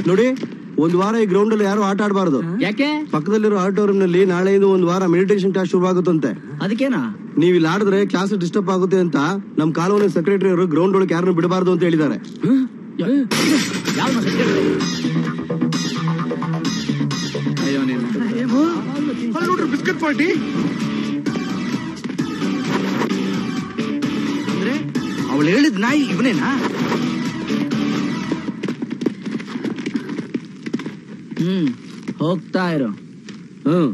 ನೋಡಿ ಒಂದ್ ವಾರ ಈ ಗ್ರೌಂಡ್ ಅಲ್ಲಿ ಯಾರು ಆಟ ಆಡಬಾರ್ದು ಯಾಕೆ ಪಕ್ಕದಲ್ಲಿರೋ ಆಡಿಟೋರಿಯಂ ನಲ್ಲಿ ನಾಳೆಯಿಂದ ಒಂದ್ ವಾರ ಮೆಡಿಟೇಷನ್ ಕ್ಲಾಸ್ ಶುರು ಆಗುತ್ತಂತೆ ಅದಕ್ಕೇನಾ ನೀವ್ ಇಲ್ಲಿ ಆಡಿದ್ರೆ ಕ್ಲಾಸ್ ಡಿಸ್ಟರ್ಬ್ ಆಗುತ್ತೆ ಅಂತ ನಮ್ ಕಾಲೋನಿ ಸೆಕ್ರೆಟರಿ ಅವರು ಗ್ರೌಂಡ್ ಒಳಗೆ ಯಾರನ್ನು ಬಿಡಬಾರ್ದು ಅಂತ ಹೇಳಿದ್ದಾರೆ ಅಯ್ಯೋ ನೀನು ನೋಡ್ರಿ ಬಿಸ್ಕೆಟ್ ಪಾರ್ಟಿ ಅಂದ್ರೆ ಅವಳು ಹೇಳಿದ್ ನಾಯಿ ಇವನೇನಾ ಹ್ಮ್ ಹೋಗ್ತಾ ಇರು ಹ್ಮ್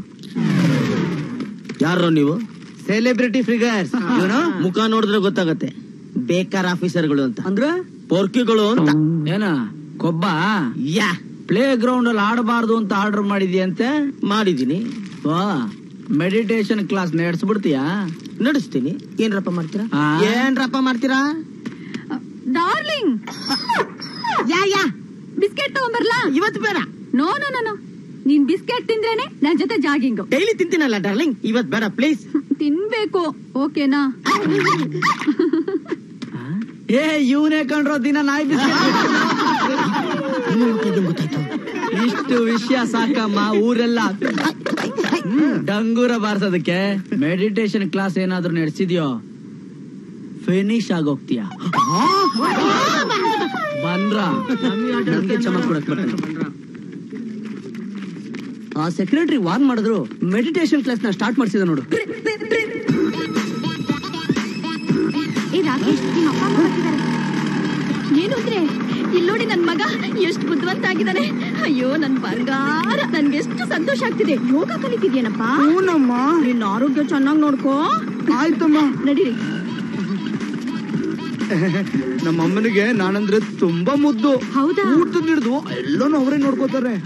ಯಾರು ನೀವು ಸೆಲೆಬ್ರಿಟಿ ಫಿಗರ್ಸ್ ಇವನು ಮುಖ ನೋಡಿದ್ರೆ ಗೊತ್ತಾಗತ್ತೆ ಬೇಕಾರ ಆಫೀಸರ್ಗಳು ಅಂತ ಅಂದ್ರೆ ಪೊರ್ಕಿಗಳು ಅಂತ ಏನ ಕೊಬ್ಬ ಯಾ ಪ್ಲೇ ಗ್ರೌಂಡ್ ಅಲ್ಲಿ ಆಡಬಾರ್ದು ಅಂತ ಆರ್ಡರ್ ಮಾಡಿದ್ಯಂತೆ ಮಾಡಿದೀನಿ ವಾ ಮೆಡಿಟೇಷನ್ ಕ್ಲಾಸ್ ನಡೆಸ್ಬಿಡ್ತೀಯಾ ನಡೆಸ್ತೀನಿ ಏನ್ರಪ್ಪ ಮಾಡ್ತೀರಾ ಆ? ಏನ್ರಪ್ಪ ಮಾಡ್ತೀರಾ ಡಾರ್ಲಿಂಗ್ ಯಾ ಯಾ ಬಿಸ್ಕೆಟ್ ತಗೊಂಬರ್ಲಾ ಇವತ್ತು ಬೇಡ ನೋ ನೋ ನೋ ನೋ ನೀನ್ ಬಿಸ್ಕೆಟ್ ತಿಂದ್ರೇನೆ ನನ್ ಜೊತೆ ಜಾಗಿಂಗ್ ಡೈಲಿ ತಿಂತೀನಲ್ಲ ಡಾರ್ಲಿಂಗ್ ಇವತ್ ಬೇಡ ಪ್ಲೀಸ್ ತಿನ್ಬೇಕು ಓಕೆನಾ ಏ ಇವನೇ ಕಂಡ್ರೋ ದಿನ ನಾಯಿ ಬಿಸ್ಕೆಟ್ ಗೊತ್ತಾಯ್ತು ಇಷ್ಟು ವಿಷಯ ಸಾಕಮ್ಮ ಊರೆಲ್ಲ ಡಂಗೂರ ಬಾರ್ಸೋದಕ್ಕೆ ಮೆಡಿಟೇಷನ್ ಕ್ಲಾಸ್ ಏನಾದ್ರೂ ನಡೆಸಿದ್ಯೋ ಫಿನಿಶ್ ಆಗೋಗ್ತೀಯ ಬಂದ್ರ ನಮ್ಗೆ ಚಮಕ್ ಕೊಡಕ್ ಬರ್ತಾನೆ. ಆ ಸೆಕ್ರೆಟರಿ ವಾರ್ನ್ ಮಾಡಿದ್ರು ಮೆಡಿಟೇಷನ್ ಕ್ಲಾಸ್ ನ ಸ್ಟಾರ್ಟ್ ಮಾಡಿಸಿದ ನೋಡು ಏ ರಾಕೇಶ್ ನಿಮ್ಮ ಅಪ್ಪ ಅಮ್ಮ ಬರ್ತಿದಾರೆ ಏನು ಅಂದ್ರೆ ಇಲ್ಲಿ ನೋಡಿ ನನ್ ಮಗ ಎಷ್ಟು ಬುದ್ಧಿವಂತ ಆಗಿದ್ದಾನೆ ಅಯ್ಯೋ ನನ್ ಬಂಗಾರ ನನ್ಗೆ ಎಷ್ಟು ಸಂತೋಷ ಆಗ್ತಿದೆ ಯೋಗ ಕಲಿತಿದ್ಯೇನಪ್ಪ ಹೂನಮ್ಮ ನಿನ್ನ ಆರೋಗ್ಯ ಚೆನ್ನಾಗಿ ನೋಡ್ಕೋ ಆಯ್ತಮ್ಮ ನಡೀರಿ ನಮ್ಮ ಅಮ್ಮನಿಗೆ ನಾನಂದ್ರೆ ತುಂಬಾ ಮುದ್ದು ಹೌದಾ? ಊಟದ ಹಿಡಿದು ಎಲ್ಲಾನು ಅವರೇ ನೋಡ್ಕೋತಾರೆ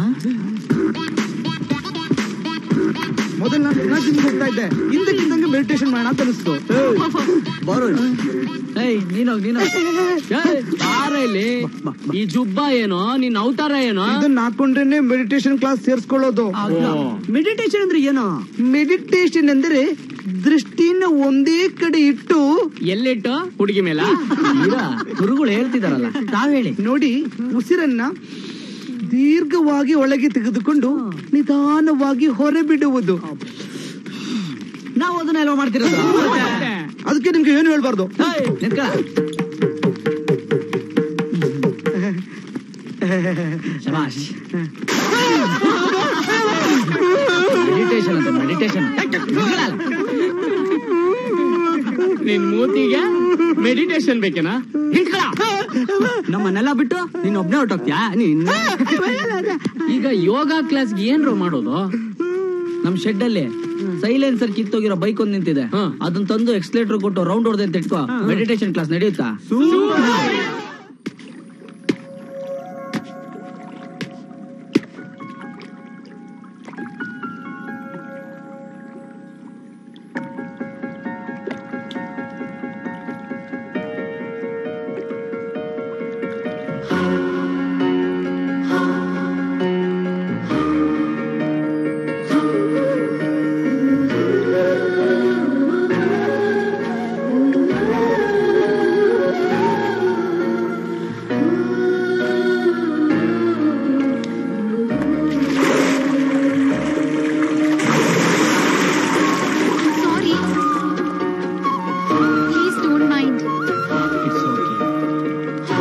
ಮೊದಲು ನಾನು ದಿನ ಜಿಮ್ ಹೋಗ್ತಾ ಇದ್ದೆ ಹಿಂದಕ್ಕಿದ್ದಂಗೆ ಮೆಡಿಟೇಷನ್ ಮಾಡೋಣ ಅಂತ ಅನಿಸ್ತು ಬಾರೋ ಏಯ್ ನೀನೋಗ್ ನೀನೋಗ್ ಏಯ್, ಬಾರ ಇಲ್ಲಿ ಈ ಜುಬ್ಬ ಏನೋ ನಿನ್ ಅವತಾರ ಏನೋ ಇದನ್ನ ಹಾಕೊಂಡ್ರೇನೆ ಮೆಡಿಟೇಷನ್ ಕ್ಲಾಸ್ ಸೇರ್ಸ್ಕೊಳ್ಳೋದು ಮೆಡಿಟೇಷನ್ ಅಂದ್ರೆ ಏನೋ ಮೆಡಿಟೇಷನ್ ಅಂದ್ರೆ ದೃಷ್ಟಿನ ಒಂದೇ ಕಡೆ ಇಟ್ಟು ಎಲ್ಲಿಟ್ಟು ಹುಡುಗಿ ಮೇಲ ಗುರುಗಳು ಹೇಳ್ತಿದಾರಲ್ಲ ತಾವ್ ಹೇಳಿ ನೋಡಿ ಉಸಿರನ್ನ ದೀರ್ಘವಾಗಿ ಒಳಗೆ ತೆಗೆದುಕೊಂಡು ನಿಧಾನವಾಗಿ ಹೊರ ಬಿಡುವುದು ನಾವು ಅದನ್ನೆಲ್ಲ ಮಾಡ್ತಿರೋದು ಅದಕ್ಕೆ ನಿಮ್ಗೆ ಏನು ಹೇಳ್ಬಾರ್ದು ಏಯ್, ನಿಂತ್ಕೊಳ. ಶಬಾಷ್ ಮೆಡಿಟೇಷನ್ ಅಂತ ಮೆಡಿಟೇಷನ್ ನಿನ್ ಮೂತಿಗೆ ಮೆಡಿಟೇಷನ್ ಬೇಕೇನಾ ಹಿಡ್ಕೊಳ ನಮ್ಮನ್ನೆಲ್ಲ ಬಿಟ್ಟು ನೀನ್ ಒಬ್ನೇ ಹೊರಟೋಗ್ತೀಯಾ ನೀನ್ ಈಗ ಯೋಗ ಕ್ಲಾಸ್ಗೆ ಏನ್ರು ಮಾಡೋದು ನಮ್ ಶೆಡ್ ಅಲ್ಲಿ ಸೈಲೆನ್ಸರ್ ಕಿತ್ತೋಗಿರೋ ಬೈಕ್ ಒಂದ್ ನಿಂತಿದೆ ಅದನ್ನ ತಂದು ಎಕ್ಸ್ಲೇಟರ್ ಕೊಟ್ಟು ರೌಂಡ್ ಹೊಡೆದೆ ಅಂತ ಇಟ್ಕೋ ಮೆಡಿಟೇಷನ್ ಕ್ಲಾಸ್ ನಡೆಯುತ್ತಾ sorry please don't mind it's okay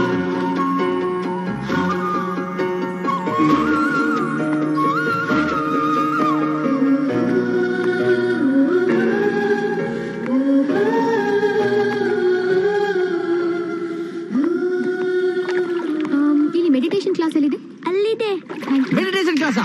ಇಲ್ಲಿ ಮೆಡಿಟೇಷನ್ ಕ್ಲಾಸ್ ಎಲ್ಲಿದೆ ಅಲ್ಲಿದೆ ಮೆಡಿಟೇಷನ್ ಕ್ಲಾಸಾ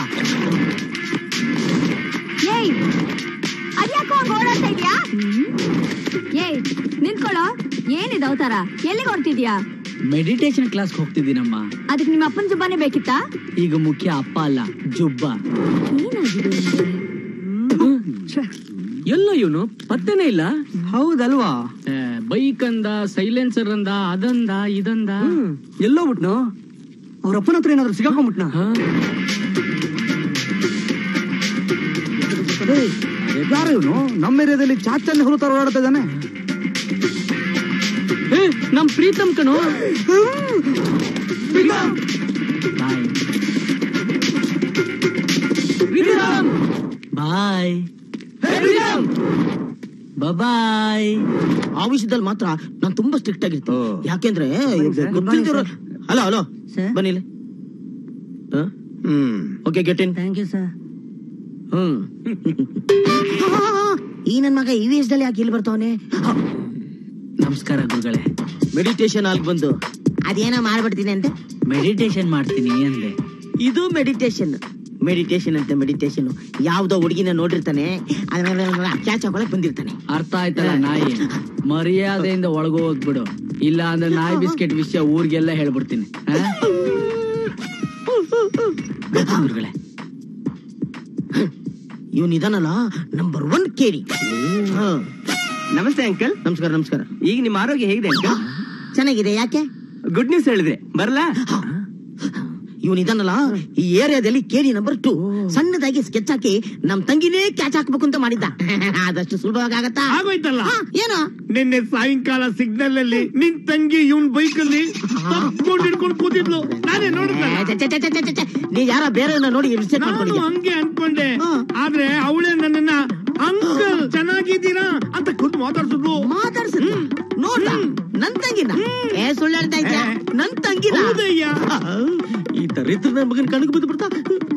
ಏಯ್ ಅದ್ಯಾಕೋ ಹಂಗ್ ಓಡಾಡ್ತಾ ಇದ್ಯಾ ಏಯ್ ನಿಂತ್ಕೊಳ್ಳೋ ಏನಿದೆ ಅವತಾರ ಎಲ್ಲಿಗೆ ಹೊರ್ತಿದ್ಯಾ ಮೆಡಿಟೇಷನ್ ಕ್ಲಾಸ್ ಹೋಗ್ತಿದ್ದೀನಮ್ಮ ಅದಕ್ಕೆ ನಿಮ್ಮ ಅಪ್ಪನ ಜುಬ್ಬಾನೇ ಬೇಕಿತ್ತಾ ಈಗ ಮುಖ್ಯ ಅಪ್ಪ ಅಲ್ಲ ಜುಬ್ಬ ಏನಾಗಿದೆ ಎಲ್ಲ ಇವನು ಪತ್ತೆನೇ ಇಲ್ಲ ಹೌದಲ್ವಾ ಬೈಕ್ ಅಂದ ಸೈಲೆನ್ಸರ್ ಅಂದ ಅದಂದ ಇದಂದ ಎಲ್ಲೋ ಬಿಟ್ನು ಅವ್ರ ಅಪ್ಪನ ಹತ್ರ ಏನಾದ್ರು ಸಿಗಾಕೊಂಡ್ಬಿಟ್ನ ಯಾರು ಇವನು ನಮ್ಮ ಏರಿಯಾದಲ್ಲಿ ಚಾಚಲ್ಲಿ ಹುರುತ್ತಾರ ಓಡಾಡ್ತಾ ಇದ್ದಾನೆ ಏ, ನಮ್ ಪ್ರೀತಮ್ ಕಣೋ ಬಾಯ್ ಬಾಯ್ ಆ ವಿಷಯದಲ್ಲಿ ಮಾತ್ರ ನಾನು ತುಂಬಾ ಸ್ಟ್ರಿಕ್ಟ್ ಆಗಿರ್ತೀನಿ ಓ. ಯಾಕೆಂದ್ರೆ sir. ಗೊತ್ತಿಲ್ದಿರೋ ಹಲೋ ಹಲೋ Sir. ಬನ್ನಿ ಇಲ್ಲಿ hmm okay get in thank you sir hmm ಈ ನನ್ ಮಗ ಈ ವಯಸ್ಸಲ್ಲಿ ಯಾಕೆ ಇಲ್ಲಿ ಬರ್ತಾವನೆ ನಮಸ್ಕಾರ ಗುರುಗಳೇ ಮೆಡಿಟೇಷನ್ ಆಗಿ ಬಂದು ಅದೇನೋ ಮಾಡ್ಬಿಡ್ತೀನಿ ಅಂತ ಮೆಡಿಟೇಷನ್ ಮಾಡ್ತೀನಿ ಅಂದೆ ಇದು ಮೆಡಿಟೇಷನ್ ಮೆಡಿಟೇಷನ್ ಅಂತ ಮೆಡಿಟೇಷನ್ ಯಾವ್ದೋ ಹುಡುಗಿನ ನೋಡಿರ್ತಾನೆ ಕ್ಯಾಚ್ ಹಾಕೊಳಕ್ ಬಂದಿರ್ತಾನೆ ಅರ್ಥ ಆಯ್ತಲ್ಲ ನಾಯಿ ಮರ್ಯಾದೆಯಿಂದ ಒಳಗೋಗ್ಬಿಡು ಇಲ್ಲ ಅಂದ್ರೆ ನಾಯಿ ಬಿಸ್ಕೆಟ್ ವಿಷಯ ಊರಿಗೆಲ್ಲ ಹೇಳ್ಬಿಡ್ತೀನಿ ಆ? ಬರ್ತೀನಿ ಗುರುಗಳೇ ಇವನ್ ಇದಾನಲ್ಲ ನಂಬರ್ ಒನ್ ಕೇರಿ ನಮಸ್ತೆ ಅಂಕಲ್ ನಮಸ್ಕಾರ ನಮಸ್ಕಾರ ಈಗ ನಿಮ್ಮ ಆರೋಗ್ಯ ಹೇಗಿದೆ ಅಂಕಲ್ ಚೆನ್ನಾಗಿದೆ ಯಾಕೆ ಗುಡ್ ನ್ಯೂಸ್ ಹೇಳಿದ್ರೆ ಬರ್ಲಾ ಇವನ್ ಇದಾನಲ್ಲ ಈ ಏರಿಯಾದಲ್ಲಿ ಕೇರಿ ನಂಬರ್ ಟು ಸಣ್ಣದಾಗಿ ಸ್ಕೆಚ್ ಹಾಕಿ ನಮ್ ತಂಗಿನೇ ಕ್ಯಾಚ್ ಹಾಕ್ಬೇಕು ಅಂತ ಮಾಡಿದ್ದ ಆದಷ್ಟು ಸುಲಭವಾಗಿ ಆಗತ್ತಾ ಆಗೋಯ್ತಲ್ಲ ಹಾ, ಏನೋ ನಿನ್ನೆ ಸಾಯಂಕಾಲ ಸಿಗ್ನಲ್ ಅಲ್ಲಿ ನಿನ್ ತಂಗಿ ಇವನ್ ಬೈಕ್ ಅಲ್ಲಿ ತಪ್ಕೊಂಡು ಹಿಡ್ಕೊಂಡು ಕೂತಿದ್ಲು ನಾನೇ ನೋಡಿದ್ದೆ ಏ, ಛೆ, ಛೆ, ಛೆ, ಛೆ, ಛೆ, ಛೆ. ನೀ ಯಾರ ಬೇರೆ ನೋಡಿ ಮಿಸ್ಟೇಕ್ ನಾನು ಮಾಡ್ಕೊಂಡಿದ್ಯಾ ಹಂಗೆ ಅನ್ಕೊಂಡೆ ಆದ್ರೆ ಅವಳೇ ನನ್ನನ್ನ ಅಂಕಲ್ ಚೆನ್ನಾಗಿದ್ದೀರಾ ಅಂತ ಖುದ್ ಮಾತಾಡ್ಸಿದ್ಲು ಮಾತಾಡ್ಸಿದ್ಲು ನೋಡ್ದ ನನ್ ತಂಗಿನ ಏ ಸುಳ್ಳು ಹೇಳ್ತಾ ಇದ್ಯಾ ನನ್ ತಂಗಿನ ಹೌದಯ್ಯ ಈ ದರಿದ್ರ ಮಗನ್ ಕಣಕ್ ಬಿದ್ದು ಬಿಡ್ತಾ